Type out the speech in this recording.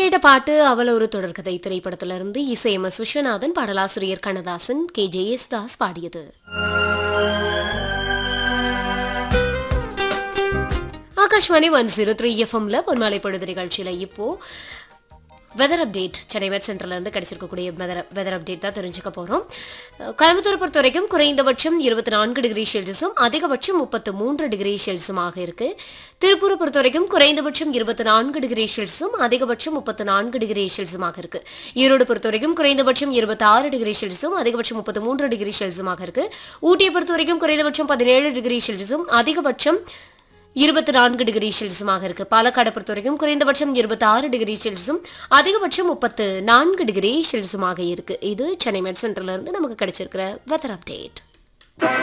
கேட்ட பாட்டு அவள் ஒரு தொடர்கதை திரைப்படத்திலிருந்து இசை எம் எஸ் விஸ்வநாதன் பாடலாசிரியர் Kannadasan K J S Das பாடியது ஆகாஷ்வாணி ஒன் ஜீரோ த்ரீ எஃப்எம்ல பொன்மாலை பொழுது நிகழ்ச்சியில இப்போ வெதர் அப்டேட் சென்னை வெட் சென்டர்ல இருந்து கிடைச்சிருக்கக்கூடிய வெதர் வெதர் அப்டேட் தான் தெரிஞ்சுக்க போறோம் அஹ் கோயம்புத்தூர் பொறுத்த வரைக்கும் குறைந்தபட்சம் இருபத்தி நான்கு டிகிரி செல்சியஸும் அதிகபட்சம் முப்பத்து மூன்று டிகிரி செல்சியஸுமாக இருக்கு திருப்பூர் பொறுத்த வரைக்கும் குறைந்தபட்சம் இருபத்தி நான்கு டிகிரி செல்சியஸும் அதிகபட்சம் முப்பத்து நான்கு டிகிரி செல்சியஸுமாக இருக்கு ஈரோடு பொறுத்த வரைக்கும் குறைந்தபட்சம் இருபத்தி ஆறு டிகிரி செல்சியஸும் அதிகபட்சம் முப்பத்து மூன்று டிகிரி செல்சியஸுமாக இருக்கு ஊட்டியை பொறுத்த வரைக்கும் குறைந்தபட்சம் பதினேழு டிகிரி செல்சியஸும் அதிகபட்சம் இருபத்தி நான்கு டிகிரி செல்சியஸுமாக இருக்கு பாலக்காடு பொறுத்த வரைக்கும் குறைந்தபட்சம் இருபத்தி ஆறு டிகிரி செல்சியஸும் அதிகபட்சம் முப்பத்து நான்கு டிகிரி செல்சியஸுமாக இருக்கு இது சென்னை மெட் சென்டர்ல இருந்து நமக்கு கிடைச்சிருக்கிற வெதர் அப்டேட்